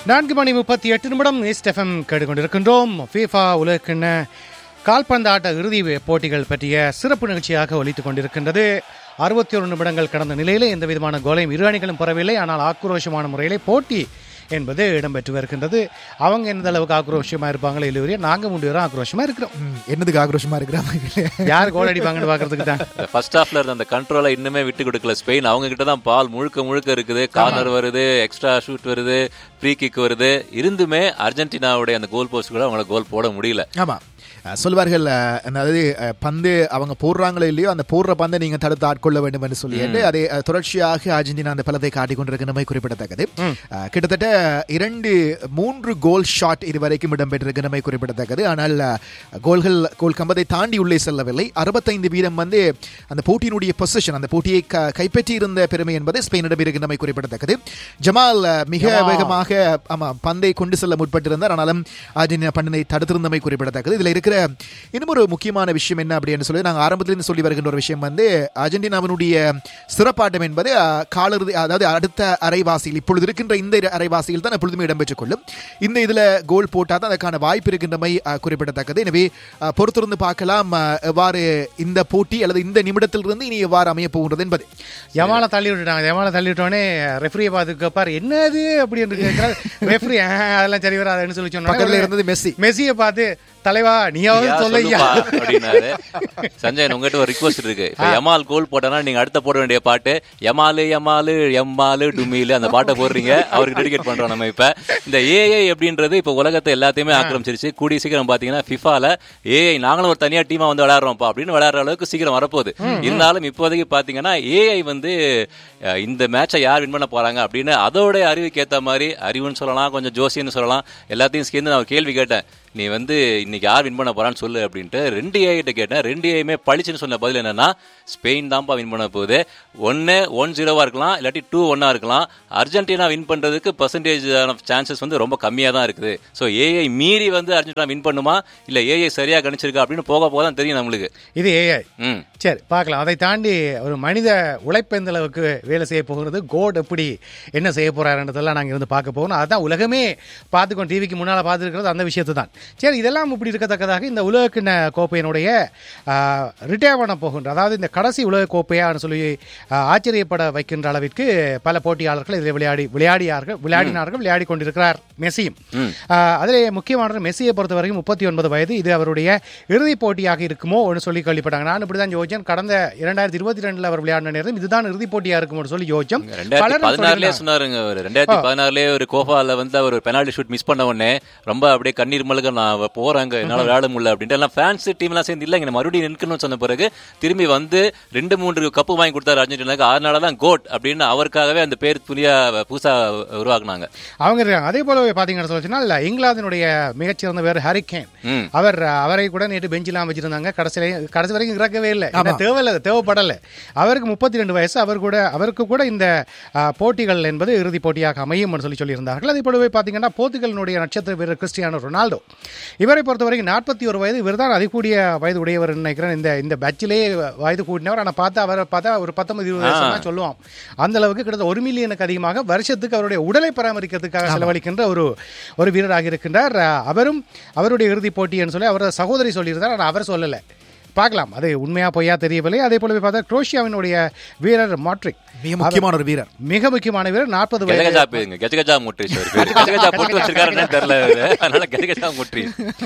நான்கு மணி முப்பத்தி எட்டு நிமிடம் ஈஸ்ட் எஃப்எம் கேட்டுக்கொண்டிருக்கின்றோம் ஃபீஃபா உலகக்கிண்ண கால்பந்தாட்ட இறுதி போட்டிகள் பற்றிய சிறப்பு நிகழ்ச்சியாக ஒலித்துக் கொண்டிருக்கின்றது அறுபத்தி ஒரு நிமிடங்கள் கடந்த நிலையிலே எந்த விதமான கோலையும் இரு அணிகளும் பெறவில்லை ஆனால் ஆக்ரோஷமான முறையிலே போட்டி என்பது இடம்பெற்று வருகின்றது அவங்க எந்த அளவுக்கு ஆக்ரோஷமா இருப்பாங்களோ இல்லையோ நாங்க மூன்று பேரும் ஆக்ரோஷமா இருக்கிறோம் ம், என்னதுக்கு ஆக்ரோஷமா இருக்கிறாங்க யார் கோல் அடிப்பாங்கன்னு பாக்குறதுக்கு தான் ஃபர்ஸ்ட் ஹாஃப்ல இருந்த அந்த கண்ட்ரோலை இன்னுமே விட்டு கொடுக்கல ஸ்பெயின் அவங்க கிட்ட தான் பால் முழுக்க முழுக்க இருக்குது கார்னர் வருது எக்ஸ்ட்ரா ஷூட் வருது ஃப்ரீ கிக் வருது இருந்துமே அர்ஜென்டினாவுடைய அந்த கோல் போஸ்ட் கூட அவங்கள கோல் போட முடியல ஆமா அஹ், சொல்வார்கள் அஹ், அதாவது அஹ், பந்து அவங்க போடுறாங்களோ இல்லையோ அந்த போடுற பந்தை நீங்க தடுத்து ஆட்கொள்ள வேண்டும் என்று சொல்லிட்டு அதே அஹ், தொடர்ச்சியாக அர்ஜென்டினா அந்த பலத்தை காட்டிக் கொண்டிருக்கின்றமை குறிப்பிடத்தக்கது அஹ், கிட்டத்தட்ட இரண்டு மூன்று கோல் ஷாட் இதுவரைக்கும் இடம்பெற்றிருக்கிறமை குறிப்பிடத்தக்கது ஆனால் அஹ், கோல்கள் கோல் கம்பத்தை தாண்டி உள்ளே செல்லவில்லை அறுபத்தைந்து வீதம் வந்து அந்த போட்டியினுடைய பொசிஷன் அந்த போட்டியை க- கைப்பற்றி இருந்த பெருமை என்பது ஸ்பெயினிடம் இருக்கின்றமை குறிப்பிடத்தக்கது ஜமால் அஹ், மிக வேகமாக ஆமா பந்தை கொண்டு செல்ல முற்பட்டிருந்தார் ஆனாலும் அர்ஜென்டினா பந்தினை தடுத்திருந்தமை குறிப்பிடத்தக்கது இதுல இருக்கிற இன்னும் ஒரு முக்கியமான விஷயம் என்ன அப்படின்னு சொல்லி நாங்கள் ஆரம்பத்திலிருந்து சொல்லி வருகின்ற ஒரு விஷயம் வந்து அர்ஜென்டினாவினுடைய சிறப்பாட்டம் என்பது அஹ், காலிறுதி அதாவது அடுத்த அரைவாசியில் இப்பொழுது இருக்கின்ற இந்த இரு அரைவாசியில் தான் எப்பொழுதுமே இடம்பெற்றுக் கொள்ளும் இந்த இதுல கோல் போட்டால் தான் அதற்கான வாய்ப்பு இருக்கின்றமை அஹ், குறிப்பிடத்தக்கது எனவே அஹ், பொறுத்திருந்து பார்க்கலாம் அஹ், எவ்வாறு இந்த போட்டி அல்லது இந்த நிமிடத்திலிருந்து இனி எவ்வாறு அமைய போகின்றது என்பது யமால தள்ளி விட்டுட்டாங்க யமால தள்ளி விட்டோடனே ரெஃப்ரியை பார்த்து கேட்பார் என்னது அப்படின்னு கேட்கிறார் ரெஃப்ரி அதெல்லாம் சரி வராதுன்னு சொல்லி பக்கத்துல சொன்னாங்க இருந்தது மெஸ்ஸி மெஸ்ஸியை பார்த்து தலைவா நீயாவது ஐயா, சொல்லையா சொல்லுப்பா அப்படின்னாரு சஞ்சய் உங்ககிட்ட ஒரு ரிக்வஸ்ட் இருக்கு இப்ப யமால் கோல் போட்டனா நீங்க அடுத்த போட வேண்டிய பாட்டு யமாலு யமாலு எம்மாலு டுமிலு அந்த பாட்டை போடுறீங்க அவருக்கு டெடிகேட் பண்றோம் நம்ம இப்ப இந்த ஏஐ அப்படின்றது இப்ப உலகத்தை எல்லாத்தையுமே ஆக்கிரமிச்சிருச்சு கூடிய சீக்கிரம் பாத்தீங்கன்னா ஃபிஃபால ஏஐ நாங்களும் ஒரு தனியா டீமா வந்து விளையாடுறோம்ப்பா அப்படின்னு விளையாடுற அளவுக்கு சீக்கிரம் வரப்போகுது இருந்தாலும் இப்போதைக்கு பாத்தீங்கன்னா ஏஐ வந்து அஹ், இந்த மேட்சை யார் வின் பண்ண போறாங்க அப்படின்னு அதோட அறிவுக்கு ஏத்த மாதிரி அறிவுன்னு சொல்லலாம் கொஞ்சம் ஜோசியன்னு சொல்லலாம் எல்லாத்தையும் சேர்ந்து நான் ஒரு கேள்வி கேட்டேன் நீ வந்து இன்னைக்கு யார் வின் பண்ண போறான்னு சொல்லு அப்படின்ட்டு ரெண்டு ஏஐ கிட்ட கேட்டேன் ரெண்டு ஏஐமே பளிச்சுன்னு சொன்ன பதில் என்னன்னா ஸ்பெயின் தான்ப்பா வின் பண்ண போகுது ஒன்னு ஒன் ஜீரோவா இருக்கலாம் இல்லாட்டி டூ ஒன்னா இருக்கலாம் அர்ஜென்டினா வின் பண்றதுக்கு பர்சன்டேஜ் சான்சஸ் வந்து ரொம்ப கம்மியா தான் இருக்குது ஸோ ஏஐ மீறி வந்து அர்ஜென்டினா வின் பண்ணுமா இல்ல ஏஐ சரியா கணிச்சிருக்கா அப்படின்னு போக போக தான் தெரியும் நம்மளுக்கு இது ஏஐ ம் சரி பார்க்கலாம் அதை தாண்டி ஒரு மனித உழைப்பு எந்த அளவுக்கு வேலை செய்ய போகிறது கோட் எப்படி என்ன செய்ய போறாருன்றதெல்லாம் நாங்கள் இருந்து பார்க்க போகணும் அதுதான் உலகமே பார்த்துக்கோ டிவிக்கு முன்னால் பார்த்துருக்கிறது அந்த விஷயத்தை தான் சரி இதெல்லாம் இப்படி இருக்கத்தக்கதாக இந்த உலகக்கிண்ண கோப்பையினுடைய ரிட்டையர் பண்ண போகின்ற அதாவது இந்த கடைசி உலக கோப்பையான்னு சொல்லி ஆ, ஆச்சரியப்பட வைக்கின்ற அளவிற்கு பல போட்டியாளர்கள் இதில் விளையாடி விளையாடியார்கள் விளையாடினார்கள் விளையாடி கொண்டிருக்கிறார் மெஸ்ஸியும் அதிலே முக்கியமானது மெஸ்ஸியை பொறுத்த வரைக்கும் முப்பத்தி ஒன்பது வயது இது அவருடைய இறுதிப் போட்டியாக இருக்குமோ ஒன்று சொல்லி கேள்விப்பட்டாங்க நான் இப்படி தான் யோசிச்சேன் கடந்த இரண்டாயிரத்தி இருபத்தி ரெண்டுல அவர் விளையாடின நேரம் இதுதான் இறுதிப் போட்டியா இருக்கும்னு சொல்லி யோசிச்சோம் ரெண்டாயிரத்தி பலரும் பதினாறுலயே சொல்லியிருந்தாங்க. சொன்னாருங்க அவர் ரெண்டாயிரத்தி பதினாறுலயே ஒரு கோஃபால வந்து அவர் பெனால்டி ஷூட் மிஸ் பண்ண உடனே ரொம்ப அப்படியே கண்ணீர் மல்க நான் போறாங்க என்னால விளையாட முடியல அப்படின்ட்டு எல்லாம் ஃபேன்ஸ் டீம் எல்லாம் சேர்ந்து இல்லைங்க நான் மறுபடியும் நிற்கணும்னு சொன்ன பிறகு திரும்பி வந்து ரெண்டு மூன்று கப்பு வாங்கி கொடுத்தாரு அர்ஜென்டினாக்கு அதனால தான் கோட் அப்படின்னு அவருக்காகவே அந்த பேர் துணியா புதுசா உருவாக்குனாங்க அவங்க இருக்காங்க அதே போல பாத்தீங்கன்னு சொல்லிச்சுன்னா இங்கிலாந்தினுடைய மிகச்சிறந்த பேர் ஹரிகேன் ம். அவர் அவரை கூட நேற்று பெஞ்செல்லாம் வச்சிருந்தாங்க கடைசியில கடைசி வரைக்கும் இறக்கவே இல்லை என்ன தேவையில்ல தேவைப்படல அவருக்கு முப்பத்தி ரெண்டு வயசு அவர் கூட அவருக்கு கூட இந்த ஆ, போட்டிகள் என்பது இறுதிப் போட்டியாக அமையும் என்று சொல்லி சொல்லியிருந்தார்கள் அதே போலவே பார்த்தீங்கன்னா போர்த்துகலினுடைய நட்சத்திர வீரர் கிறிஸ்டியானோ ரொனால்டோ இவரை பொறுத்த வரைக்கும் நாற்பத்தி ஒரு வயது இவர் தான் அதிகூடிய வயது உடையவர் நினைக்கிறேன் இந்த இந்த பேட்சிலே வயது கூட்டினவர் ஆனால் பார்த்தா அவரை பார்த்தா ஒரு பத்தொன்பது இருபது வயசு தான் சொல்லுவோம் அந்த அளவுக்கு கிட்டத்தட்ட ஒரு மில்லியனுக்கு அதிகமாக வருஷத்துக்கு அவருடைய உடலை பராமரிக்கிறதுக்காக செலவழிக்கின்ற ஒரு ஒரு வீரராக இருக்கின்றார் அஹ், அவரும் அவருடைய இறுதிப் போட்டின்னு சொல்லி அவரது சகோதரி சொல்லியிருந்தார் ஆனால் அவர் சொல்லலை பார்க்கலாம் அது உண்மையா பொய்யா தெரியவில்லை அதே போலவே பார்த்தா குரோஷியாவினுடைய வீரர் மாட்ரிக் மிக முக்கியமான ஒரு வீரர் மிக முக்கியமான வீரர் நாற்பது வயது கஜகஜா பேருங்க கஜகஜா முட்ரி சார் கஜகஜா போட்டு வச்சிருக்காருன்னு தெரியல அவரு. அதனால கஜகஜா முட்ரி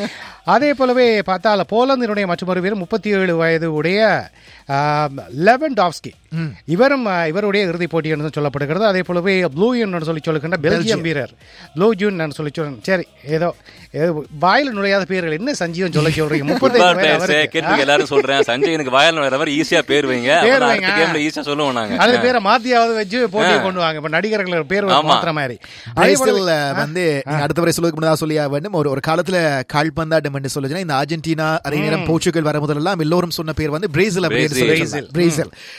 அதே போலவே பார்த்தால் போலந்தினுடைய மற்றொரு வீரர் முப்பத்தி ஏழு வயது உடைய லெவன் டாப்ஸ்கி இவரும் ஆ, இவருடைய இறுதிப் போட்டி என்று சொல்லப்படுகிறது அதே போலவே ப்ளூ என்று சொல்லி சொல்லுகின்ற பெல்ஜியம் வீரர் ப்ளூ ஜூன் சொல்லி சொல்றேன் சரி ஏதோ ஏதோ வாயில் நுழையாத பேர்கள் என்ன சஞ்சீவன் சொல்ல சொல்றீங்க முப்பத்தைந்து ஃபுட்பால் வயது பிளேயர்ஸ் அவருக்கு. கேட்டு எல்லாரும் சொல்றேன் சஞ்சய் எனக்கு வயல் வர மாதிரி ஈஸியா பேர் வைங்க பேர் அப்ப வைங்க. அடுத்த கேம்ல ஈஸியா சொல்லுவோம் நாங்க அது பேரை மாத்தியாவது வச்சு போட்டியை கொண்டு வாங்க இப்ப நடிகர்கள் பேர் ஆமா. மாத்திர மாதிரி அதே போலவே- பிரேசில் வந்து நீங்க அடுத்த வரை சொல்லுவதுக்கு முன்னதாக சொல்லியா வேண்டும் ஒரு ஒரு காலத்துல கால்பந்தாட்டம் என்று சொல்லுச்சுன்னா இந்த அர்ஜென்டினா அதே நேரம் போர்ச்சுகல் வர முதலெல்லாம் எல்லோரும் சொன்ன பேர் வந்து பிரேசில் அப்படின்னு சொல்லி பிரேசில். சொல்லலாம். பிரேசில் ஏனென்றா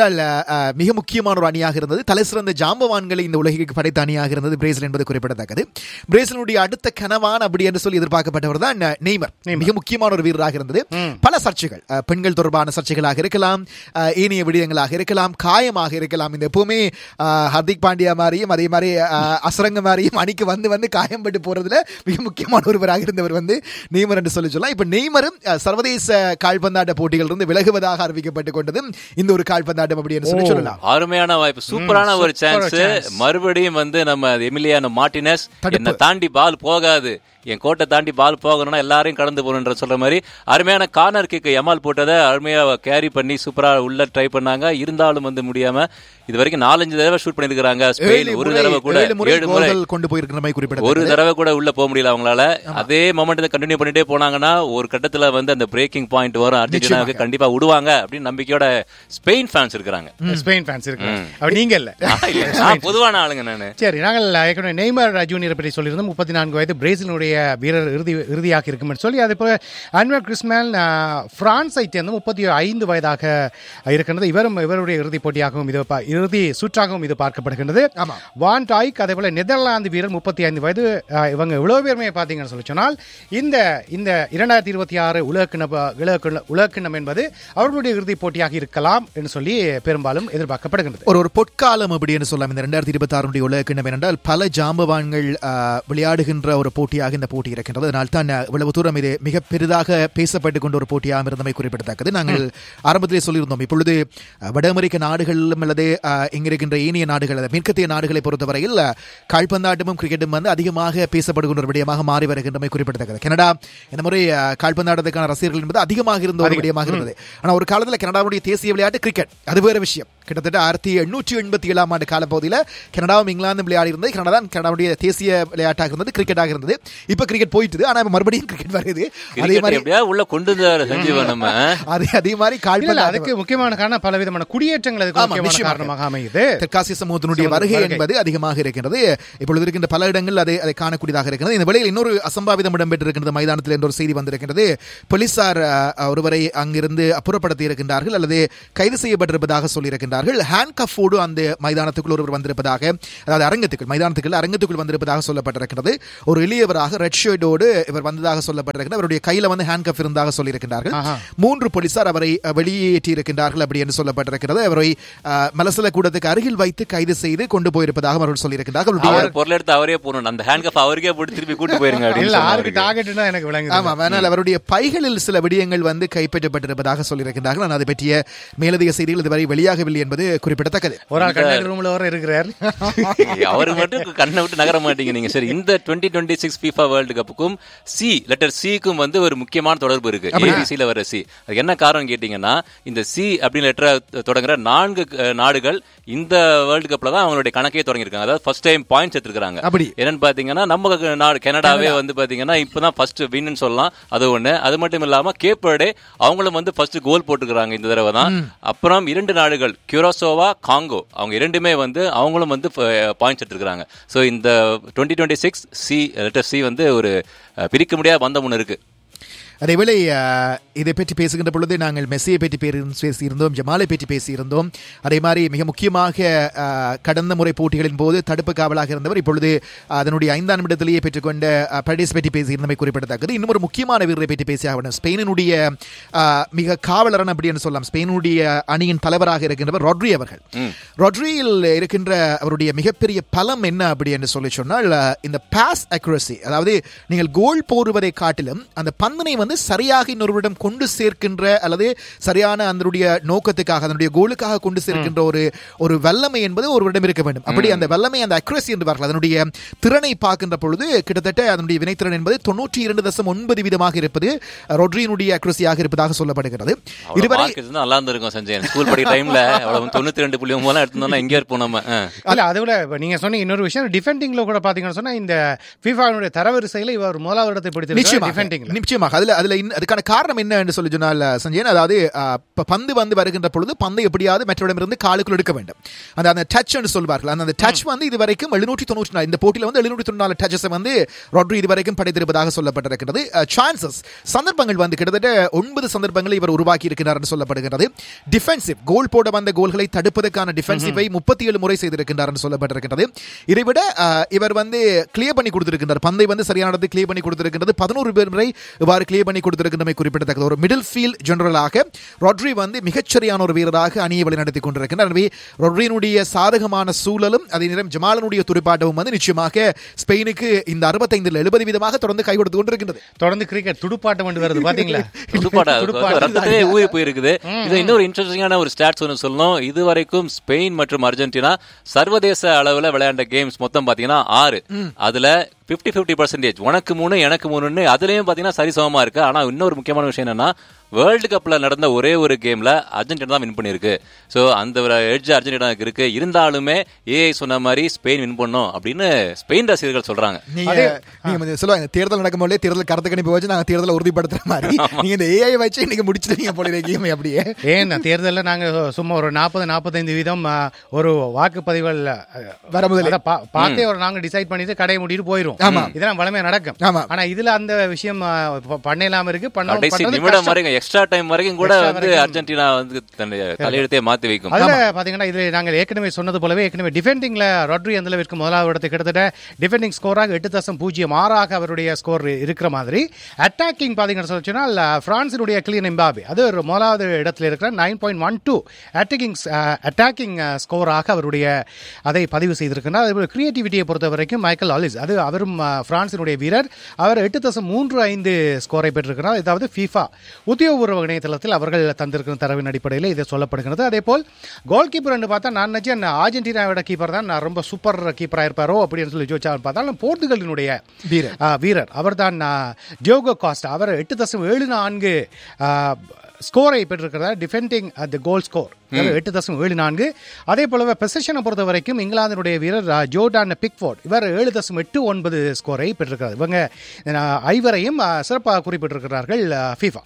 ஏனென்றால் அஹ், மிக முக்கியமான ஒரு அணியாக இருந்தது தலை சிறந்த ஜாம்பவான்களை இந்த உலகிற்கு படைத்த அணியாக இருந்தது பிரேசில் என்பது குறிப்பிடத்தக்கது பிரேசிலுடைய அடுத்த கனவான் அப்படி என்று சொல்லி எதிர்பார்க்கப்பட்டவர் தான் நெய்மர் மிக முக்கியமான ஒரு வீரராக இருந்தது பல சர்ச்சைகள் அஹ், பெண்கள் தொடர்பான சர்ச்சைகளாக இருக்கலாம் அஹ், ஏனைய விடயங்களாக இருக்கலாம் காயமாக இருக்கலாம் இந்த எப்பவுமே அஹ், ஹர்திக் பாண்டியா மாதிரியும் அதே மாதிரி அஹ், அசரங்க மாதிரியும் அணிக்கு வந்து வந்து காயம்பட்டு போறதுல மிக முக்கியமான ஒருவராக இருந்தவர் வந்து நெய்மர் என்று சொல்லி சொல்லலாம் இப்ப நெய்மரும் அஹ், சர்வதேச கால்பந்தாட்ட போட்டிகள் இருந்து விலகுவதாக அறிவிக்கப்பட்டுக் கொண்டதும் இந்த ஒரு கால்பந்தாட்டம் அப்படி என்று சொல்லி சொல்லலாம் அருமையான வாய்ப்பு சூப்பரான ஒரு சான்ஸ் மறுபடியும் வந்து நம்ம எமிலியானோ மார்டினஸ் என்ன தாண்டி பால் போகாது என் கோட்டை தாண்டி பால் போகணும்னா எல்லாரையும் கடந்து போகணுன்ற சொல்ற மாதிரி அருமையான கார்னர் கிக் யமால் போட்டதை அருமையா கேரி பண்ணி சூப்பரா உள்ள ட்ரை பண்ணாங்க இருந்தாலும் வந்து முடியாம இது வரைக்கும் நாலஞ்சு தடவை ஷூட் பண்ணிருக்காங்க ஸ்பெயின் ஒரு முறை- தடவை கூட ஏழு முறை ஏழு முறை கோல்கள் கொண்டு போயிருக்கிற மாதிரி ஒரு குறிப்பிட தடவை கூட உள்ள போக முடியல அவங்களால அதே மொமெண்ட் கண்டினியூ பண்ணிட்டே போனாங்கன்னா ஒரு கட்டத்துல வந்து அந்த பிரேக்கிங் பாயிண்ட் வரும் அர்ஜென்டினாவுக்கு கண்டிப்பா விடுவாங்க அப்படின்னு நம்பிக்கையோட ஸ்பெயின் ஃபேன்ஸ் இருக்காங்க ஸ்பெயின் ஃபேன்ஸ் இருக்கு அப்படி நீங்க இல்ல நான் பொதுவான ஆளுங்க நானு சரி நாங்கள் ஏற்கனவே நெய்மர் ஜூனியர் பற்றி சொல்லியிருந்தோம் முப்பத்தி நான்கு வயது பிரேசிலினுடைய வீரர் இறுதி இறுதியாக இருக்கும்னு சொல்லி அதே போல அன்வர் கிறிஸ்மேல் பிரான்ஸை சேர்ந்து முப்பத்தி ஐந்து வயதாக இருக்கின்றது இவரும் இவருடைய இறுதிப் போட்டியாகவும் இது பா- இறுதி சுற்றாகவும் இது பார்க்கப்படுகின்றது ஆமா. வான் டாய்க் அதே போல நெதர்லாந்து வீரர் முப்பத்தி ஐந்து வயது அஹ், இவங்க இவ்வளவு பேருமே பார்த்தீங்கன்னு சொல்லி சொன்னால் இந்த இந்த இரண்டாயிரத்தி இருபத்தி ஆறு உலகக்கிண உலக உலகக்கிண்ணம் என்பது அவர்களுடைய இறுதிப் போட்டியாக இருக்கலாம் என்று சொல்லி பெரும்பாலும் எதிர்பார்க்கப்படுகின்றது ஒரு ஒரு பொற்காலம் அப்படின்னு சொல்லலாம் இந்த ரெண்டாயிரத்தி இருபத்தி ஆறுடைய உலக கிண்ணம் என்றால் பல ஜாம்பவான்கள் ஆஹ், விளையாடுகின்ற ஒரு போட்டியாக இந்த போட்டி இருக்கின்றது அதனால் தான் ஆஹ், இவ்வளவு தூரம் இது மிக பெரிதாக பேசப்பட்டு கொண்ட ஒரு போட்டியாக இருந்தமை குறிப்பிடத்தக்கது நாங்கள் ஆரம்பத்திலே சொல்லியிருந்தோம் இப்பொழுது ஆஹ், வட அமெரிக்க நாடுகளிலும் அல்லது ஆஹ், இங்க இருக்கின்ற ஏனைய நாடுகள் அதாவது மேற்கத்திய நாடுகளை பொறுத்தவரையில் ஆஹ், கால்பந்தாட்டமும் கிரிக்கெட்டும் வந்து அதிகமாக பேசப்படுகின்ற ஒரு விடயமாக மாறி வருகின்றமை குறிப்பிடத்தக்கது கனடா இந்த முறை ஆஹ், கால்பந்தாட்டத்துக்கான ரசிகர்கள் என்பது அதிகமாக இருந்த ஒரு விடயமாக இருந்தது ஆனா ஒரு காலத்துல கனடாவுடைய தேசிய விளையாட்டு கிரிக்கெட் அது வேற விஷயம் கிட்டத்தட்ட ஆயிரத்தி எண்ணூற்றி எண்பத்தி ஏழாம் ஆண்டு காலப்பகுதியில் கனடாவும் இங்கிலாந்தும் விளையாடி இருந்தது கனடா தான் கனடாவுடைய தேசிய விளையாட்டாக இருந்தது கிரிக்கெட்டாக இருந்தது இப்ப கிரிக்கெட் போயிட்டுது ஆனா இப்ப மறுபடியும் கிரிக்கெட் வருது அதே கிரிக்கெட் மாதிரி எப்படியா உள்ள கொண்டு வந்தாரு சஞ்சீவன் நம்ம அதே அதே மாதிரி இல்ல, இல்ல, கால்பந்தாட்டம் அதுக்கு முக்கியமான காரணம் பல விதமான குடியேற்றங்கள் அதுக்கு ஆமா, முக்கியமான நிச்சயமாக. காரணமாக அமையுது தெற்காசிய சமூகத்தினுடைய வருகை என்பது அதிகமாக இருக்கின்றது இப்பொழுது இருக்கின்ற பல இடங்கள் அதை அதை காணக்கூடியதாக இருக்கிறது இந்த வேளையில் இன்னொரு அசம்பாவிதம் இடம்பெற்றிருக்கின்றது மைதானத்தில் என்ற ஒரு செய்தி வந்திருக்கின்றது போலீசார் அஹ், ஒருவரை அங்கிருந்து அப்புறப்படுத்தி இருக்கின்றார்கள் அல்லது கைது செய்யப்பட்டிருப்பதாக சொல்லியிருக்கின்றார்கள் ஹேண்ட் கஃபோடு அந்த மைதானத்துக்குள் ஒருவர் வந்திருப்பதாக அதாவது அரங்கத்துக்குள் மைதானத்துக்குள் அரங்கத்துக்குள் வந்திருப்பதாக சொல்லப்பட்டிருக்கிறது ஒரு எளியவராக ரெட் ஷர்ட்டோடு இவர் வந்ததாக சொல்லப்பட்டிருக்கிறது அவருடைய கையில வந்து ஹேண்ட் கஃப் இருந்ததாக சொல்லியிருக்கின்றார்கள் ஆஹா. மூன்று போலீசார் அவரை அஹ், வெளியேற்றி இருக்கின்றார்கள் அப்படி என்று சொல்லப்பட்டிருக்கிறது அவரை அஹ், மலசல கூடத்துக்கு அருகில் வைத்து கைது செய்து கொண்டு போயிருப்பதாக அவர்கள் சொல்லியிருக்கிறார்கள் அவருடைய அவர் பொருள் எடுத்து அவரே போகணும் அந்த ஹேண்ட் கப் அவருக்கே போட்டு திருப்பி கூட்டு போயிருங்க அப்படின்னு இல்ல சொன்னாரு. ஆருக்கு டார்கெட்னா எனக்கு விளங்குது ஆமா ஆனால் அவருடைய பைகளில் சில விடயங்கள் வந்து கைப்பற்றப்பட்டிருப்பதாக சொல்லியிருக்கின்றார்கள் ஆனால் அதை பற்றிய மேலதிக செய்திகள் இதுவரை வெளியாகவில்லை என்பது குறிப்பிடத்தக்கது ஒரு ஆள் கண்ணாடி ரூம்ல வர இருக்கிறார் அவரு மட்டும் கண்ணை விட்டு நகர மாட்டீங்க நீங்க சரி இந்த twenty twenty six FIFA world கப்புக்கும் சி லெட்டர் சிக்கும் வந்து ஒரு முக்கியமான தொடர்பு இருக்கு ஏபிசில வர சி அது என்ன காரணம் கேட்டீங்கன்னா இந்த சி அப்படின்னு லெட்டரை தொடங்குற நான்கு அஹ், நாடுகள் இந்த வேர்ல்டு கப்ல தான் அவங்களுடைய கணக்கே தொடங்கியிருக்காங்க அதாவது ஃபர்ஸ்ட் டைம் பாயிண்ட்ஸ் எடுத்திருக்காங்க அப்படி. என்னன்னு பாத்தீங்கன்னா நம்ம க- நாடு கனடாவே வந்து பாத்தீங்கன்னா இப்பதான் ஃபர்ஸ்ட் வின்னு சொல்லலாம் அது ஒண்ணு அது மட்டும் இல்லாம கேப்பர்டே அவங்களும் வந்து ஃபர்ஸ்ட் கோல் போட்டுக்கிறாங்க இந்த தடவை தான் அப்புறம் இரண்டு நாடுகள் கியூரோசோவா காங்கோ அவங்க இரண்டுமே வந்து அவங்களும் வந்து பாயிண்ட்ஸ் எடுத்திருக்காங்க சோ இந்த twenty twenty six C letter C வந்து ஒரு அஹ், பிரிக்க முடியாத பந்தம் ஒன்று இருக்கு அதேவேளை அஹ், இதை பற்றி பேசுகின்ற பொழுது நாங்கள் மெஸ்ஸியை பற்றி பேரு- பேசியிருந்தோம் ஜமாலை பற்றி பேசியிருந்தோம் அதே மாதிரி மிக முக்கியமாக அஹ், கடந்த முறை போட்டிகளின் போது தடுப்பு காவலாக இருந்தவர் இப்பொழுது அதனுடைய ஐந்தாம் இடத்திலேயே பெற்றுக்கொண்ட அஹ், பரடேஸ் பற்றி பேசியிருந்தமை குறிப்பிடத்தக்கது இன்னும் ஒரு முக்கியமான வீரரை பற்றி பேசியாக வேண்டும் ஸ்பெயினினுடைய அஹ், மிக காவலரன் அப்படின்னு சொல்லலாம் ஸ்பெயினுடைய அணியின் தலைவராக இருக்கின்றவர் ரொட்ரி அவர்கள் ரொட்ரியில் இருக்கின்ற அவருடைய மிகப்பெரிய பலம் என்ன அப்படி என்று சொல்லி சொன்னால் அஹ், இந்த பாஸ் அக்யூரசி அதாவது நீங்கள் கோல் போடுவதை காட்டிலும் அந்த பந்தினை வந்து சரியாக இன்னொருவரிடம் கொண்டு சேர்க்கின்ற அல்லது சரியான அதனுடைய நோக்கத்துக்காக அதனுடைய கோலுக்காக கொண்டு சேர்க்கின்ற ஒரு ஒரு வல்லமை என்பது ஒருவரிடம் இருக்க வேண்டும் அப்படி அந்த வல்லமை அந்த அக்யூரசி என்பார்கள் அதனுடைய திறனை பார்க்கின்ற பொழுது கிட்டத்தட்ட அதனுடைய வினைத்திறன் என்பது தொண்ணூற்றி இரண்டு தசம் ஒன்பது வீதமாக இருப்பது ரொட்ரியினுடைய அக்யூரசியாக இருப்பதாக சொல்லப்படுகிறது அவ்வளவு இதுவரை mark இருந்தா நல்லா இருந்திருக்கும் சஞ்சய் ஸ்கூல் படிக்கிற டைம்ல அவ்வளவு தொண்ணூத்தி ரெண்டு புள்ளி ஒன்பதுலாம் எடுத்திருந்தோம்னா எங்கே இருப்போம் நம்ம அஹ். இல்ல அதை விட இப்ப நீங்க சொன்ன இன்னொரு விஷயம் டிஃபெண்டிங்ல கூட பாத்தீங்கன்னு சொன்னா இந்த ஃபிஃபாவுடைய தரவரிசையில இவர் முதலாவது இடத்தை பிடிச்சிருக்காரு நிச்சயமாக டிஃபெண்டிங்ல நிச்சயமாக அதுல அதுல இன்ன- அதுக்கான காரணம் என்ன என்று சொல்லி சொன்னால் சஞ்சயன் அதாவது அஹ், ப- பந்து வந்து வருகின்ற பொழுது பந்தை எப்படியாவது மற்றவரிடமிருந்து காலுக்குள் எடுக்க வேண்டும் அந்த அந்த டச் என்று சொல்வார்கள் அந்த அந்த டச் வந்து இது வரைக்கும் எழுநூற்றி தொண்ணூற்றி நாலு இந்த போட்டியில் வந்து எழுநூற்றி தொண்ணூறு நாலு டச்சஸ் வந்து ரொட்ரி இதுவரைக்கும் படைத்திருப்பதாக சொல்லப்பட்டிருக்கிறது சான்சஸ் சந்தர்ப்பங்கள் வந்து கிட்டத்தட்ட ஒன்பது சந்தர்ப்பங்களை இவர் உருவாக்கி இருக்கிறார் என்று சொல்லப்படுகிறது டிஃபென்சிவ் கோல் போட வந்த கோல்களை தடுப்பதற்கான டிஃபென்சிவை முப்பத்தி ஏழு முறை செய்திருக்கின்றார் என்று சொல்லப்பட்டிருக்கிறது இதைவிட அஹ், இவர் வந்து கிளியர் பண்ணி கொடுத்திருக்கின்றார் பந்தை வந்து சரியான இடத்துக்கு கிளியர் பண்ணி கொடுத்திருக்கிறது பதினோரு பேர் முறை இவ்வாறு கிளியர் பண்ணி கொடுத்திருக்கின்றமை குறிப்பிடத்தக்கது ஒரு மிடில் ஃபீல்ட் ஜெனரலாக ரொட்ரி வந்து மிகச்சரியான ஒரு வீரராக அணியை வழிநடத்தி கொண்டிருக்கிறார் எனவே ரொட்ரியினுடைய சாதகமான சூழலும் அதே நேரம் ஜமாலனுடைய துடுப்பாட்டமும் வந்து நிச்சயமாக ஸ்பெயினுக்கு இந்த அறுபத்தைந்தில் எழுபது வீதமாக தொடர்ந்து கை கொடுத்து கொண்டிருக்கின்றது தொடர்ந்து கிரிக்கெட் துடுப்பாட்டம் கொண்டு வருது பாத்தீங்களா துடுப்பாடா துடுப்பாட்டம். ரத்தத்திலே ஊறி போயிருக்குது இது இன்னொரு இன்ட்ரெஸ்டிங்கான ஒரு ஸ்டாட்ஸ் ஒன்று சொல்லணும் இது வரைக்கும் ஸ்பெயின் மற்றும் அர்ஜென்டினா சர்வதேச அளவுல விளையாண்ட கேம்ஸ் மொத்தம் பாத்தீங்கன்னா ஆறு அதுல 50 50% பர்சன்டேஜ் உனக்கு மூணு எனக்கு மூணுன்னு அதுலயும் பாத்தீங்கன்னா சரிசமமா இருக்கு ஆனா இன்னொரு முக்கியமான விஷயம் என்னன்னா வேர்ல்டு கப்ல நடந்த ஒரே ஒரு கேம்ல அர்ஜென்டினா தான் வின் பண்ணிருக்கு சோ அந்த ஒரு எட்ஜ் அர்ஜென்டினாக்கு இருக்கு இருந்தாலுமே ஏஐ சொன்ன மாதிரி ஸ்பெயின் வின் பண்ணும் அப்படின்னு ஸ்பெயின் ரசிகர்கள் சொல்றாங்க நீங்க நீங்க வந்து சொல்லுவாங்க தேர்தல் நடக்கும்போதே தேர்தல் கருத்து கணிப்பு வச்சு நாங்க தேர்தலை உறுதிப்படுத்துற மாதிரி நீங்க இந்த ஏஐ வச்சு இன்னைக்கு முடிச்சிட்டீங்க போல இருக்கீங்க அப்படியே ஏன் தேர்தலில் நாங்க சும்மா ஒரு நாற்பது நாற்பத்தைந்து வீதம் ஆ, ஒரு வாக்குப்பதிவுகள் வர முதல்ல. அத பா- பார்த்தே ஒரு நாங்க டிசைட் பண்ணிட்டு கடையை மூடிட்டு போயிரும் ஆமா. இதெல்லாம் வளமையா நடக்கும் ஆமா. ஆனா இதுல அந்த விஷயம் ஆ, ப- பண்ணலாம இருக்கு பண்ண கடைசி பண்றது நிமிடம் கஷ்டம். வரைக்கும் எக்ஸ்ட்ரா டைம் வரைக்கும் கூட Extra வந்து வரைக்கும். அர்ஜென்டினா வந்து தன்னுடைய தலையெழுத்தையே மாத்தி வைக்கும் அதுல பாத்தீங்கன்னா இதுல நாங்கள் ஏற்கனவே சொன்னது போலவே ஏற்கனவே டிஃபெண்டிங்ல ரொட்ரி அந்த அளவிற்கு முதலாவது இடத்தை கிட்டத்தட்ட டிஃபெண்டிங் ஸ்கோராக எட்டு தசம் பூஜ்ஜியம் ஆறாக அவருடைய ஸ்கோர் இருக்கிற மாதிரி அட்டாக்கிங் பாத்தீங்கன்னு சொல்லி சொன்னால் பிரான்சினுடைய கிளியன் எம்பாபி அது ஒரு முதலாவது இடத்துல இருக்கிற nine point one two attacking attacking ஸ்கோராக அவருடைய அதை பதிவு செய்திருக்கிறார் அதே கிரியேட்டிவிட்டியை பொறுத்த வரைக்கும் மைக்கேல் ஆலிஸ் அது அவரும் அஹ், பிரான்சினுடைய வீரர் அவர் எட்டு தசம் மூன்று ஐந்து ஸ்கோரை பெற்றிருக்கிறார் அதாவது FIFA உத்தியோகபூர்வ இணையதளத்தில் அவர்கள் தந்திருக்கிற தரவின் அடிப்படையில் இது சொல்லப்படுகிறது அதே போல் கோல் கீப்பர் என்று பார்த்தா நான் நினைச்சேன் அர்ஜென்டினாவோட கீப்பர் தான் நான் ரொம்ப சூப்பர் கீப்பராக இருப்பாரோ அப்படின்னு சொல்லி யோசிச்சா பார்த்தா போர்த்துகலினுடைய வீரர். ஆ, வீரர் அவர்தான் ஜோகோ காஸ்ட் அவர் எட்டு தசம் ஏழு நான்கு ஆ, ஸ்கோரை பெற்றிருக்கிறார் டிஃபெண்டிங் த கோல் ஸ்கோர் எட்டு தசம் ஏழு நான்கு அதே போலவே பொசிஷனை பொறுத்த வரைக்கும் இங்கிலாந்தினுடைய வீரர் ஆ, ஜோர்டான் பிக்ஃபோர்ட் இவர் ஏழு தசம் எட்டு ஒன்பது ஸ்கோரை பெற்றிருக்கிறார் இவங்க ஆ, ஐவரையும் ஆ, சிறப்பாக குறிப்பிட்டிருக்கிறார்கள் FIFA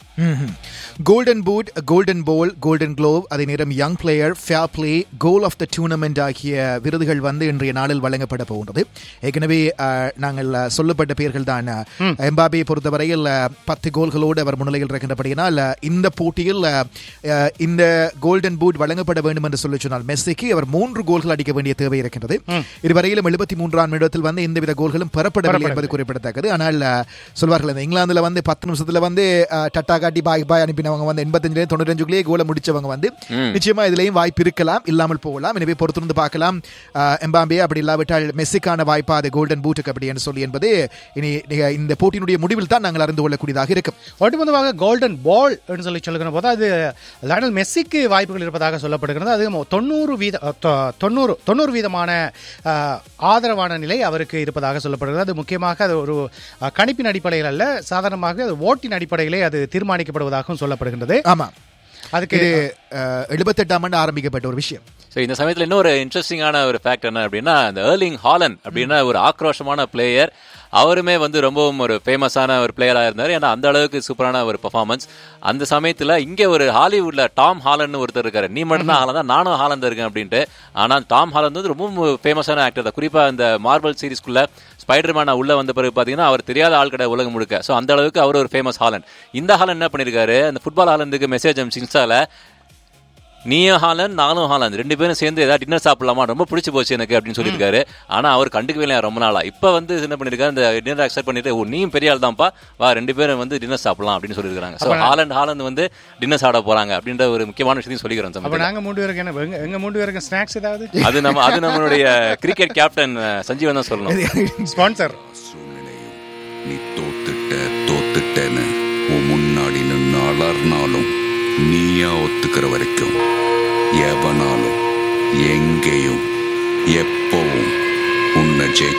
golden boot golden ball golden glove அதே நேரம் young player fair play goal of the tournament ஆகிய விருதுகள் வந்து இன்றைய நாளில் வழங்கப்பட போகின்றது ஏற்கனவே அஹ், நாங்கள் அஹ், சொல்லப்பட்ட பெயர்கள் தான் எம்பாபியை பொறுத்தவரையில் அஹ், பத்து கோல்களோடு அவர் முன்னிலையில் இருக்கின்றபடியினால் அஹ், இந்த போட்டியில் அஹ், அஹ், இந்த கோல்டன் பூட் வழங்கப்பட வேண்டும் என்று சொல்லி சொன்னால் மெஸ்ஸிக்கு அவர் மூன்று கோல்கள் அடிக்க வேண்டிய தேவை இருக்கின்றது இதுவரையிலும் எழுபத்தி மூன்றாம் இடத்தில் வந்து எந்தவித கோல்களும் பெறப்படவில்லை என்பது குறிப்பிடத்தக்கது ஆனால் அஹ், சொல்வார்கள் இந்த இங்கிலாந்துல வந்து பத்து நிமிஷத்துல வந்து அஹ், டட்டா காட்டி பாய் பாய் அனுப்பினவங்க வந்து எண்பத்தஞ்சு தொண்ணூத்தஞ்சுக்குள்ளேயே கோலை முடிச்சவங்க வந்து நிச்சயமா இதுலயும் வாய்ப்பு இருக்கலாம் இல்லாமல் போகலாம் எனவே பொறுத்திருந்து பார்க்கலாம் அஹ், எம்பாம்பே அப்படி இல்லாவிட்டால் மெஸ்ஸிக்கான வாய்ப்பா அது கோல்டன் பூட்டுக்கு அப்படி என்று சொல்லி என்பது இனி நீங்க இந்த போட்டியினுடைய முடிவில் தான் நாங்கள் அறிந்து கொள்ளக்கூடியதாக இருக்கும் ஒட்டுமொத்தமாக கோல்டன் பால் என்று சொல்லி சொல்லுகிற போது அது லயனல் மெஸ்ஸிக்கு வாய்ப்புகள் இருப்பதாக சொல்லப்படுகிறது அது மொ- தொண்ணூறு வீத தொ- தொண்ணூறு தொண்ணூறு வீதமான அஹ், ஆதரவான நிலை அவருக்கு இருப்பதாக சொல்லப்படுகிறது அது முக்கியமாக அது ஒரு அஹ், கணிப்பின் அடிப்படையில் அல்ல சாதாரணமாக அது ஓட்டின் அடிப்படையிலே அது தீர்மானிக்கப்படுவதாகவும் சொல்லப்படுகின்றது ஆமா அதுக்கு இது அஹ், எழுபத்தெட்டாம் ஆண்டு ஆரம்பிக்கப்பட்ட ஒரு விஷயம் ஸோ இந்த சமயத்தில் இன்னொரு இன்ட்ரெஸ்டிங்கான ஒரு ஃபேக்ட் என்ன அப்படின்னா இந்த ஏர்லிங் ஹாலன் அப்படின்னா ஒரு ஆக்ரோஷமான பிளேயர் அவருமே வந்து ரொம்பவும் ஒரு ஃபேமஸான ஒரு பிளேயராக இருந்தார் ஏன்னா அந்த அளவுக்கு சூப்பரான ஒரு பெர்ஃபார்மன்ஸ் அந்த சமயத்தில் இங்கே ஒரு ஹாலிவுட்ல டாம் ஹாலன்னு ஒருத்தர் இருக்காரு நீ மட்டும் தான் ஹாலன் தான் நானும் ஹாலன் இருக்கேன் அப்படின்ட்டு ஆனால் டாம் ஹாலன் வந்து ரொம்ப ஃபேமஸான ஆக்டர் தான் குறிப்பாக இந்த மார்வல் சீரிஸ்குள்ள ஸ்பைடர்மேனா உள்ள வந்த பிறகு பார்த்தீங்கன்னா அவர் தெரியாத ஆள் கடை உலகம் முழுக்க ஸோ அந்த அளவுக்கு அவர் ஒரு ஃபேமஸ் ஹாலன் இந்த ஹாலன் என்ன பண்ணியிருக்காரு அந்த ஃபுட்பால் ஹாலந்துக்கு மெசேஜ் அமிச்சு இன்ஸ்டால நீயும் ஹாலன் நானும் ஹாலன் ரெண்டு பேரும் சேர்ந்து ஏதாவது டின்னர் சாப்பிடலாமா ரொம்ப பிடிச்சி போச்சு எனக்கு அப்படின்னு சொல்லியிருக்காரு ஆனா அவர் கண்டுக்கவே இல்லையா ரொம்ப நாளா இப்ப வந்து என்ன பண்ணிருக்காரு இந்த டின்னர் அக்செப்ட் பண்ணிட்டு ஓ நீயும் பெரிய ஆள் தான்ப்பா வா ரெண்டு பேரும் வந்து டின்னர் சாப்பிடலாம் அப்படின்னு சொல்லியிருக்காங்க ஸோ ஹாலண்ட் ஹாலந்து வந்து டின்னர் சாப்பிட போறாங்க அப்படின்ற ஒரு முக்கியமான விஷயத்தையும் சொல்லிக்கிறோம் அப்ப சமயத்துல. நாங்க மூன்று பேருக்கு என்ன எங்க- எங்க மூன்று பேருக்கு ஸ்நாக்ஸ் ஏதாவது அது நம்ம அது நம்மளுடைய கிரிக்கெட் கேப்டன் சஞ்சீவன் தான் சொல்லணும் ஸ்பான்சர் சூழ்நிலையும் நீ தோத்துட்ட தோத்துட்டேன்னு உன் முன்னாடி நின்று அலர்னாலும் நீயா ஒத்துக்கிற வரைக்கும் எவனாலும் எங்கேயும் எப்பவும் உன்னை ஜெயிக்க